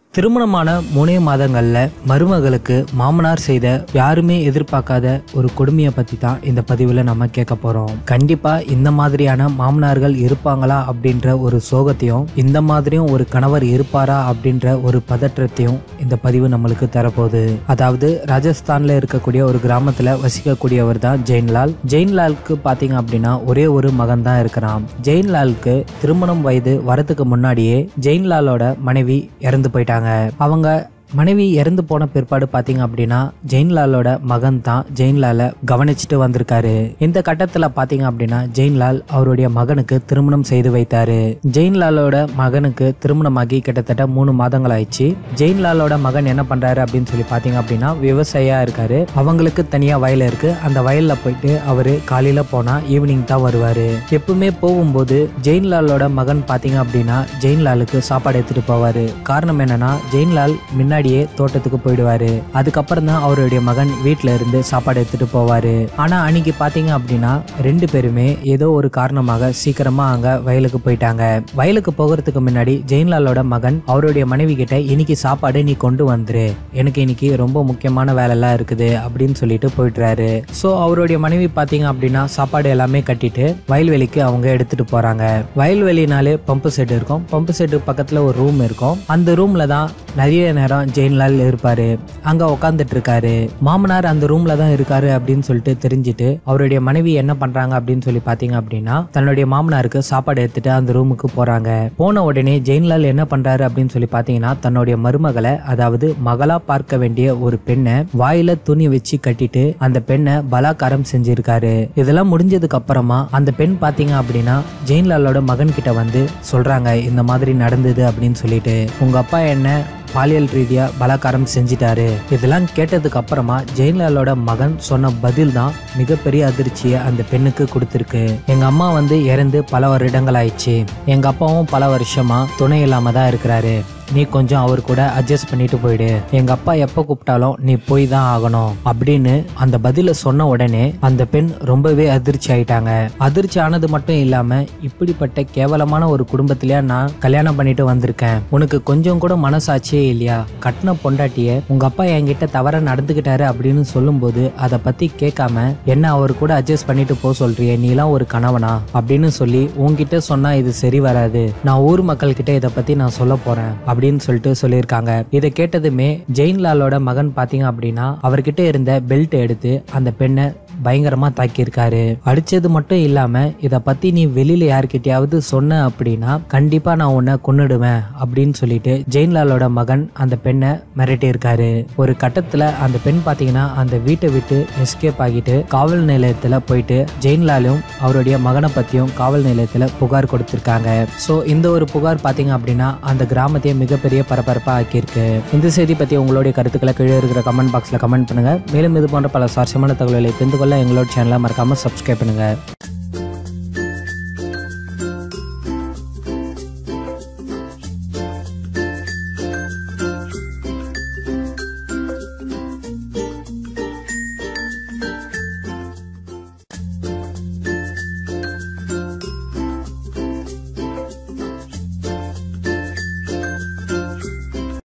திருமணமான மூணே மாதங்கள்ல மருமகளுக்கு மாமனார் செய்த யாருமே எதிர்பார்க்காத ஒரு கொடுமையை பத்தி தான் இந்த பதிவுல நம்ம கேட்க போறோம் கண்டிப்பா இந்த மாதிரியான மாமனார்கள் இருப்பாங்களா அப்படின்ற ஒரு சோகத்தையும் இந்த மாதிரியும் ஒரு கணவர் இருப்பாரா அப்படின்ற ஒரு பதற்றத்தையும் இந்த பதிவு நம்மளுக்கு தரப்போகுது அதாவது ராஜஸ்தான்ல இருக்கக்கூடிய ஒரு கிராமத்துல வசிக்கக்கூடியவர் தான் ஜெயின்லால் ஜெயின்லாலுக்கு பாத்தீங்க அப்படின்னா ஒரே ஒரு மகன் தான் இருக்கிறான் ஜெயின்லாலுக்கு திருமணம் வயது வரதுக்கு முன்னாடியே ஜெயின்லாலோட மனைவி இறந்து போயிட்டாங்க அவங்க மனைவி இறந்து போன பிற்பாடு பார்த்தீங்க அப்படின்னா ஜெயின்லாலோட மகன் தான் ஜெயின்லாலை கவனிச்சுட்டு வந்திருக்காரு இந்த கட்டத்தில் பார்த்தீங்க அப்படின்னா ஜெயின்லால் அவருடைய மகனுக்கு திருமணம் செய்து வைத்தாரு ஜெயின்லாலோட மகனுக்கு திருமணமாகி கிட்டத்தட்ட மூணு மாதங்கள் ஆயிடுச்சு ஜெயின்லாலோட மகன் என்ன பண்றாரு அப்படின்னு சொல்லி பார்த்தீங்க அப்படின்னா விவசாயியா இருக்காரு அவங்களுக்கு தனியா வயல் இருக்கு அந்த வயல்ல போயிட்டு அவரு காலையில போனா ஈவினிங் தான் வருவாரு எப்பவுமே போகும்போது ஜெயின்லாலோட மகன் பார்த்தீங்க அப்படின்னா ஜெயின்லாலுக்கு சாப்பாடு எடுத்துட்டு போவாரு காரணம் என்னன்னா ஜெயின்லால் முன்னாடியே தோட்டத்துக்கு போயிடுவாரு அதுக்கப்புறம் தான் அவருடைய மகன் வீட்ல இருந்து சாப்பாடு எடுத்துட்டு போவாரு ஆனா அன்னைக்கு பாத்தீங்க அப்படின்னா ரெண்டு பேருமே ஏதோ ஒரு காரணமாக சீக்கிரமா அங்க வயலுக்கு போயிட்டாங்க வயலுக்கு போகிறதுக்கு முன்னாடி ஜெயின்லாலோட மகன் அவருடைய மனைவி கிட்ட இன்னைக்கு சாப்பாடு நீ கொண்டு வந்துரு எனக்கு இன்னைக்கு ரொம்ப முக்கியமான வேலை எல்லாம் இருக்குது அப்படின்னு சொல்லிட்டு போயிட்டுறாரு ஸோ அவருடைய மனைவி பாத்தீங்க அப்படின்னா சாப்பாடு எல்லாமே கட்டிட்டு வயல்வெளிக்கு அவங்க எடுத்துட்டு போறாங்க வயல்வெளினாலே பம்பு செட் இருக்கும் பம்பு செட்டு பக்கத்துல ஒரு ரூம் இருக்கும் அந்த ரூம்ல தான் நிறைய நேரம் ஜெயின்லால் இருப்பாரு அங்க உட்காந்துட்டு இருக்காரு மாமனார் அந்த ரூம்ல தான் இருக்காரு அப்படின்னு சொல்லிட்டு தெரிஞ்சுட்டு அவருடைய மனைவி என்ன பண்றாங்க அப்படின்னு சொல்லி பாத்தீங்க அப்படின்னா தன்னுடைய மாமனாருக்கு சாப்பாடு எடுத்துட்டு அந்த ரூமுக்கு போறாங்க போன உடனே ஜெயின்லால் என்ன பண்றாரு அப்படின்னு சொல்லி பாத்தீங்கன்னா தன்னுடைய மருமகளை அதாவது மகளா பார்க்க வேண்டிய ஒரு பெண்ணை வாயில துணி வச்சு கட்டிட்டு அந்த பெண்ணை பலாக்காரம் செஞ்சிருக்காரு இதெல்லாம் முடிஞ்சதுக்கு அப்புறமா அந்த பெண் பாத்தீங்க அப்படின்னா ஜெயின்லாலோட மகன் கிட்ட வந்து சொல்றாங்க இந்த மாதிரி நடந்தது அப்படின்னு சொல்லிட்டு உங்க அப்பா என்ன பாலியல் ரீதியா பலாக்காரம் செஞ்சிட்டாரு இதெல்லாம் கேட்டதுக்கு அப்புறமா ஜெயின்லாலோட மகன் சொன்ன பதில் தான் மிகப்பெரிய அதிர்ச்சியை அந்த பெண்ணுக்கு கொடுத்துருக்கு எங்க அம்மா வந்து இறந்து பல வருடங்கள் ஆயிடுச்சு எங்க அப்பாவும் பல வருஷமா துணை இல்லாம தான் இருக்கிறாரு நீ கொஞ்சம் அவர் கூட அட்ஜஸ்ட் பண்ணிட்டு போயிடு எங்க அப்பா எப்ப கூப்பிட்டாலும் நீ போய் தான் ஆகணும் அப்படின்னு அந்த பதில சொன்ன உடனே அந்த பெண் ரொம்பவே அதிர்ச்சி ஆயிட்டாங்க அதிர்ச்சி ஆனது மட்டும் இல்லாம இப்படிப்பட்ட கேவலமான ஒரு குடும்பத்திலேயே நான் கல்யாணம் பண்ணிட்டு வந்திருக்கேன் உனக்கு கொஞ்சம் கூட மனசாட்சியே இல்லையா கட்டின பொண்டாட்டிய உங்க அப்பா என்கிட்ட தவற நடந்துகிட்டாரு அப்படின்னு சொல்லும்போது அதை பத்தி கேட்காம என்ன அவர் கூட அட்ஜஸ்ட் பண்ணிட்டு போ சொல்றியே நீலாம் ஒரு கணவனா அப்படின்னு சொல்லி உன்கிட்ட சொன்னா இது சரி வராது நான் ஊர் மக்கள் கிட்ட இதை பத்தி நான் சொல்ல போறேன் அப்படின்னு சொல்லிட்டு சொல்லியிருக்காங்க இதை கேட்டதுமே ஜெயின்லாலோட மகன் பாத்தீங்க அப்படின்னா அவர்கிட்ட இருந்த பெல்ட் எடுத்து அந்த பெண்ணை பயங்கரமா தாக்கியிருக்காரு அடிச்சது மட்டும் இல்லாம இத பத்தி நீ வெளியில யார்கிட்டயாவது சொன்ன அப்படின்னா கண்டிப்பா நான் உன்னை கொன்னுடுவேன் அப்படின்னு சொல்லிட்டு ஜெயின்லாலோட மகன் அந்த பெண்ணை மிரட்டி இருக்காரு ஒரு கட்டத்துல அந்த பெண் பாத்தீங்கன்னா அந்த வீட்டை விட்டு எஸ்கேப் ஆகிட்டு காவல் நிலையத்துல போயிட்டு ஜெயின்லாலும் அவருடைய மகனை பத்தியும் காவல் நிலையத்துல புகார் கொடுத்திருக்காங்க சோ இந்த ஒரு புகார் பாத்தீங்க அப்படின்னா அந்த கிராமத்தையே மிகப்பெரிய பரபரப்பா ஆக்கியிருக்கு இந்த செய்தி பத்தி உங்களுடைய கருத்துக்களை கீழே இருக்கிற கமெண்ட் பாக்ஸ்ல கமெண்ட் பண்ணுங்க மேலும் இது போன்ற பல சுவாரஸ்யமான தகவல்களை தெரிந்து கொள்ள எங்களோட சேனலை மறக்காம சப்ஸ்கிரைப் பண்ணுங்க